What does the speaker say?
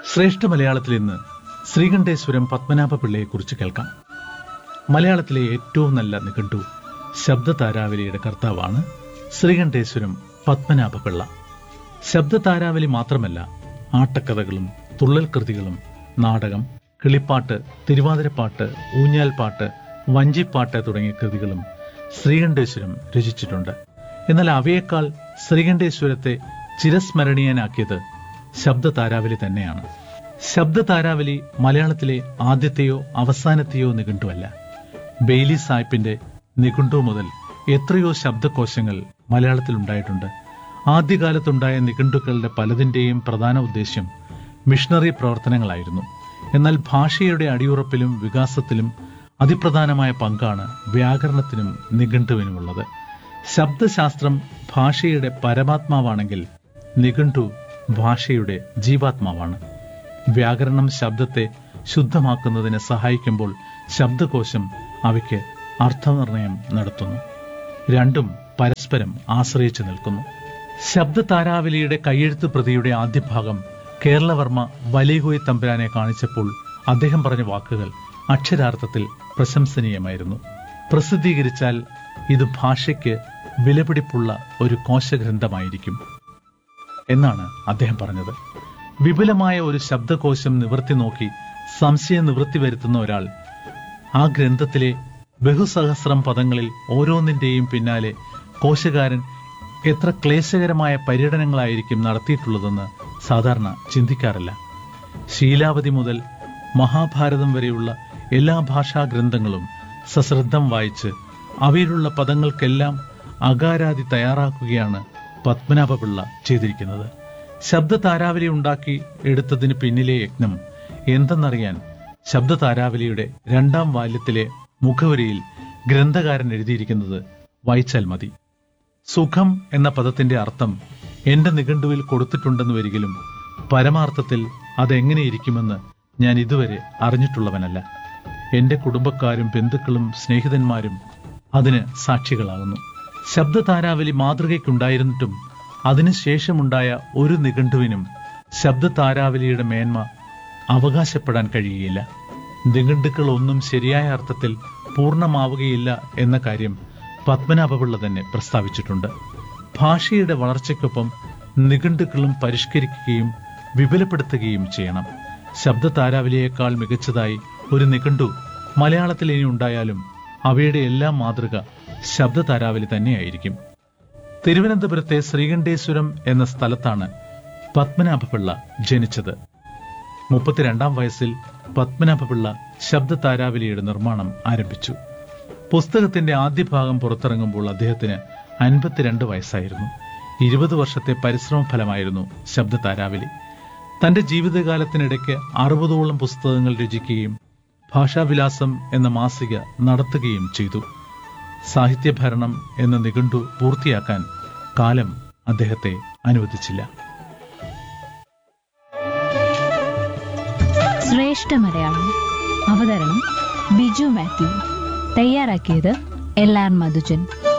ശ്രേഷ്ഠ മലയാളത്തിൽ ഇന്ന് ശ്രീകണ്ഠേശ്വരം പത്മനാഭ പിള്ളയെക്കുറിച്ച് കേൾക്കാം മലയാളത്തിലെ ഏറ്റവും നല്ല നിഘണ്ടു ശബ്ദ താരാവലിയുടെ കർത്താവാണ് ശ്രീകണ്ഠേശ്വരം പത്മനാഭ പിള്ള ശബ്ദ താരാവലി മാത്രമല്ല ആട്ടക്കഥകളും തുള്ളൽ കൃതികളും നാടകം കിളിപ്പാട്ട് തിരുവാതിരപ്പാട്ട് ഊഞ്ഞാൽപ്പാട്ട് വഞ്ചിപ്പാട്ട് തുടങ്ങിയ കൃതികളും ശ്രീകണ്ഠേശ്വരം രചിച്ചിട്ടുണ്ട് എന്നാൽ അവയേക്കാൾ ശ്രീകണ്ഠേശ്വരത്തെ ചിരസ്മരണീയനാക്കിയത് ശബ്ദ താരാവലി തന്നെയാണ് ശബ്ദ താരാവലി മലയാളത്തിലെ ആദ്യത്തെയോ അവസാനത്തെയോ നിഘണ്ടുവല്ല ബെയ്ലി സായ്പിന്റെ നിഘണ്ടു മുതൽ എത്രയോ ശബ്ദകോശങ്ങൾ മലയാളത്തിൽ ഉണ്ടായിട്ടുണ്ട് ആദ്യകാലത്തുണ്ടായ നിഘണ്ടുക്കളുടെ പലതിന്റെയും പ്രധാന ഉദ്ദേശ്യം മിഷണറി പ്രവർത്തനങ്ങളായിരുന്നു എന്നാൽ ഭാഷയുടെ അടിയുറപ്പിലും വികാസത്തിലും അതിപ്രധാനമായ പങ്കാണ് വ്യാകരണത്തിനും നിഘണ്ടുവിനുമുള്ളത് ശബ്ദശാസ്ത്രം ഭാഷയുടെ പരമാത്മാവാണെങ്കിൽ നിഘണ്ടു ഭാഷയുടെ ജീവാത്മാവാണ് വ്യാകരണം ശബ്ദത്തെ ശുദ്ധമാക്കുന്നതിന് സഹായിക്കുമ്പോൾ ശബ്ദകോശം അവയ്ക്ക് അർത്ഥനിർണയം നടത്തുന്നു രണ്ടും പരസ്പരം ആശ്രയിച്ചു നിൽക്കുന്നു ശബ്ദ താരാവലിയുടെ കയ്യെഴുത്ത് പ്രതിയുടെ ആദ്യ ഭാഗം കേരളവർമ്മ വലിയകോയി തമ്പുരാനെ കാണിച്ചപ്പോൾ അദ്ദേഹം പറഞ്ഞ വാക്കുകൾ അക്ഷരാർത്ഥത്തിൽ പ്രശംസനീയമായിരുന്നു പ്രസിദ്ധീകരിച്ചാൽ ഇത് ഭാഷയ്ക്ക് വിലപിടിപ്പുള്ള ഒരു കോശഗ്രന്ഥമായിരിക്കും എന്നാണ് അദ്ദേഹം പറഞ്ഞത് വിപുലമായ ഒരു ശബ്ദകോശം നിവർത്തി നോക്കി സംശയ നിവൃത്തി വരുത്തുന്ന ഒരാൾ ആ ഗ്രന്ഥത്തിലെ ബഹുസഹസ്രം പദങ്ങളിൽ ഓരോന്നിന്റെയും പിന്നാലെ കോശകാരൻ എത്ര ക്ലേശകരമായ പര്യടനങ്ങളായിരിക്കും നടത്തിയിട്ടുള്ളതെന്ന് സാധാരണ ചിന്തിക്കാറില്ല ശീലാവതി മുതൽ മഹാഭാരതം വരെയുള്ള എല്ലാ ഭാഷാ ഗ്രന്ഥങ്ങളും സശ്രദ്ധം വായിച്ച് അവയിലുള്ള പദങ്ങൾക്കെല്ലാം അകാരാതി തയ്യാറാക്കുകയാണ് പത്മനാഭപിള്ള ചെയ്തിരിക്കുന്നത് ശബ്ദ താരാവലി ഉണ്ടാക്കി എടുത്തതിന് പിന്നിലെ യജ്ഞം എന്തെന്നറിയാൻ ശബ്ദ താരാവലിയുടെ രണ്ടാം വാല്യത്തിലെ മുഖവരിയിൽ ഗ്രന്ഥകാരൻ എഴുതിയിരിക്കുന്നത് വായിച്ചാൽ മതി സുഖം എന്ന പദത്തിന്റെ അർത്ഥം എന്റെ നിഘണ്ടുവിൽ കൊടുത്തിട്ടുണ്ടെന്ന് വരികിലും പരമാർത്ഥത്തിൽ അതെങ്ങനെയിരിക്കുമെന്ന് ഞാൻ ഇതുവരെ അറിഞ്ഞിട്ടുള്ളവനല്ല എന്റെ കുടുംബക്കാരും ബന്ധുക്കളും സ്നേഹിതന്മാരും അതിന് സാക്ഷികളാകുന്നു ശബ്ദ താരാവലി മാതൃകയ്ക്കുണ്ടായിരുന്നിട്ടും അതിനുശേഷമുണ്ടായ ഒരു നിഘണ്ടുവിനും ശബ്ദ താരാവലിയുടെ മേന്മ അവകാശപ്പെടാൻ കഴിയുകയില്ല നിഘണ്ടുക്കൾ ഒന്നും ശരിയായ അർത്ഥത്തിൽ പൂർണ്ണമാവുകയില്ല എന്ന കാര്യം പത്മനാഭപിള്ള തന്നെ പ്രസ്താവിച്ചിട്ടുണ്ട് ഭാഷയുടെ വളർച്ചയ്ക്കൊപ്പം നിഘണ്ടുക്കളും പരിഷ്കരിക്കുകയും വിപുലപ്പെടുത്തുകയും ചെയ്യണം ശബ്ദ താരാവലിയേക്കാൾ മികച്ചതായി ഒരു നിഘണ്ടു മലയാളത്തിൽ ഇനി ഉണ്ടായാലും അവയുടെ എല്ലാം മാതൃക ശബ്ദ താരാവലി തന്നെയായിരിക്കും തിരുവനന്തപുരത്തെ ശ്രീകണ്ഠേശ്വരം എന്ന സ്ഥലത്താണ് പത്മനാഭപിള്ള ജനിച്ചത് മുപ്പത്തിരണ്ടാം വയസ്സിൽ പത്മനാഭപിള്ള ശബ്ദ താരാവലിയുടെ നിർമ്മാണം ആരംഭിച്ചു പുസ്തകത്തിന്റെ ആദ്യ ഭാഗം പുറത്തിറങ്ങുമ്പോൾ അദ്ദേഹത്തിന് അൻപത്തിരണ്ട് വയസ്സായിരുന്നു ഇരുപത് വർഷത്തെ പരിശ്രമ ഫലമായിരുന്നു ശബ്ദ താരാവലി തന്റെ ജീവിതകാലത്തിനിടയ്ക്ക് അറുപതോളം പുസ്തകങ്ങൾ രചിക്കുകയും ഭാഷാവിലാസം എന്ന മാസിക നടത്തുകയും ചെയ്തു സാഹിത്യഭരണം എന്ന നിഘണ്ടു പൂർത്തിയാക്കാൻ കാലം അദ്ദേഹത്തെ അനുവദിച്ചില്ല ശ്രേഷ്ഠ മലയാളം അവതരണം ബിജു മാത്യു തയ്യാറാക്കിയത് എൽ ആർ മധുജൻ